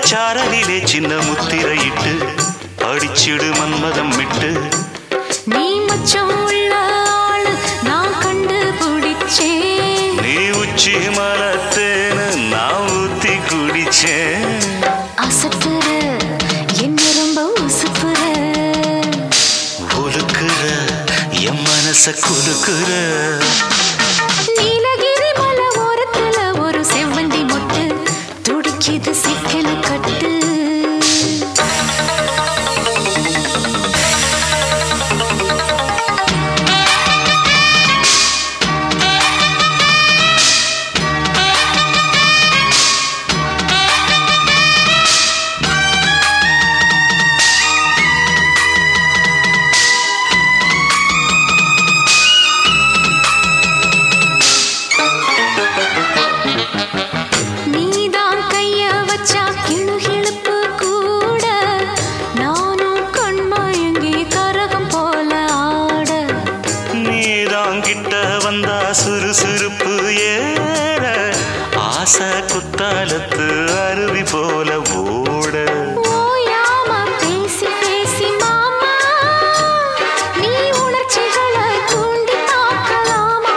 மலச்சாரலிலே சின்ன முத்திரையிட்டு அடிச்சிடு மன்மதம் விட்டு நீ மச்சம் உள்ள ஆளு நான் கண்டுபிடிச்சேன் நீ உச்சி மலத்தேன்னு நான் ஊத்தி குடிச்சேன் அசத்துற என்ன ரொம்ப உசுப்புற ஒழுக்குற என் மனச குலுக்குற நீலகிரி மலை ஓரத்துல ஒரு செவ்வந்தி மொட்டு துடிக்குது சிக்கன கட்டு நீதான் கைய வச்சா கிளுகிளுப்பு கூட நானும் கண்மயங்கி கரகம் போல ஆட நீதான் கிட்ட வந்தா சுறுசுறுப்பு ஏற ஆசை குத்தாலத்து அருவி போல ஓட ஓயாம பேசி பேசி மாமா நீ உணர்ச்சிகளை தூண்டி பார்க்கலாமா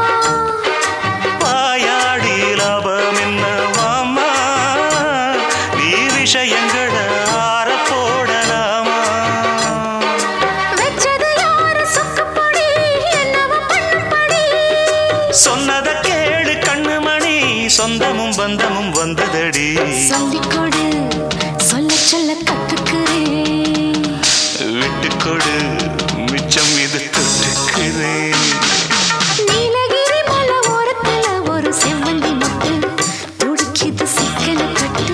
வாயாடி லாபம் என்ன வாமா நீ விஷயங்களை ஆற போடலாமா வெச்சது யாரு சொக்குப்படி என்னவ பண்ணுப்படி சொன்னத கேளு கண்ணுமணி சொந்தமும் பந்தமும் வந்ததடி சொல்லிக் கொடு சொல்ல சொல்ல கத்துக்கிறேன் விட்டுக்கொடு மிச்சம் இது தொட்டுக்கிறேன் நீலகிரி மலை ஓரத்துல ஒரு செவ்வந்தி மொட்டு துடிக்குது சிக்கன கட்டு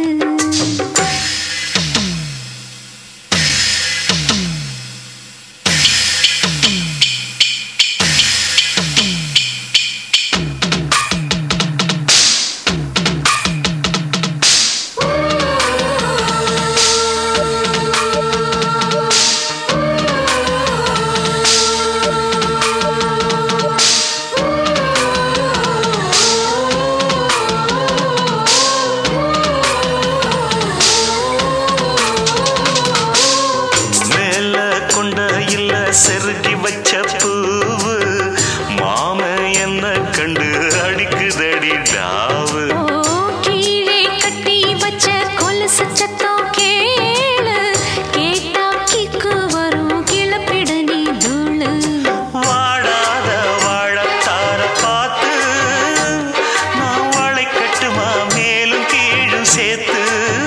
மேல கொண்ட இல்ல செருகி வச்ச பூவு மாம என்ன கண்டு அடிக்குதடி டாவு ஓ கீழே கட்டி வச்ச கொலுசு சத்தம் கேளு கேட்டா கிக்கு வரும் கிளப்பிடு நீ தூளு வாடாத வாழத்தார பார்த்து நான் வாழை கட்டுமா மேலும் கீழும் சேர்த்து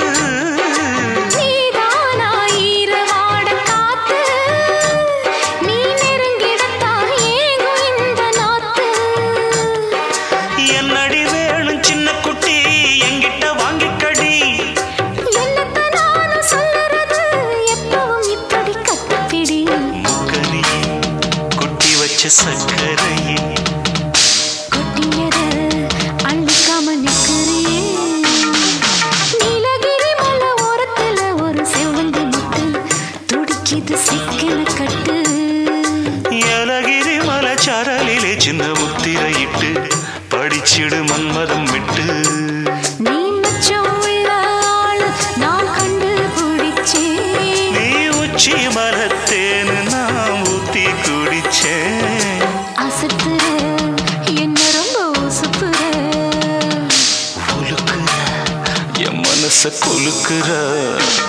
நீதானா ஈரவாட காத்து நீ நெருங்கிடத்தா ஏங்கும் இந்த நாத்து என்னடி வேணும் சின்ன குட்டி எங்கிட்ட வாங்கிக்கடி என்னத்த நானும் சொல்லுறது எப்பவும் இப்படி கத்துப்பிடி முக்கனி குட்டி வச்ச சக்கரையே கொட்டியத அள்ளிக்காம நிக்கிறியே நீலகிரி மலை ஓரத்துல ஒரு செவ்வந்தி முட்டு துடிக்குது சிக்கன கட்டு ஏலகிரி மலைச்சாரலிலே சின்ன முத்திரையிட்டு படிச்சிடு மன்மதம் விட்டு நீ மச்சம் உள்ள ஆளு நான் கண்டுபிடிச்சேன் நீ உச்சி மரத்தேன்னு நான் ஊத்தி குடிச்சேன் அசத்துற என்ன ரொம்ப உசுப்புற உலுக்குற என் மனச குலுக்குற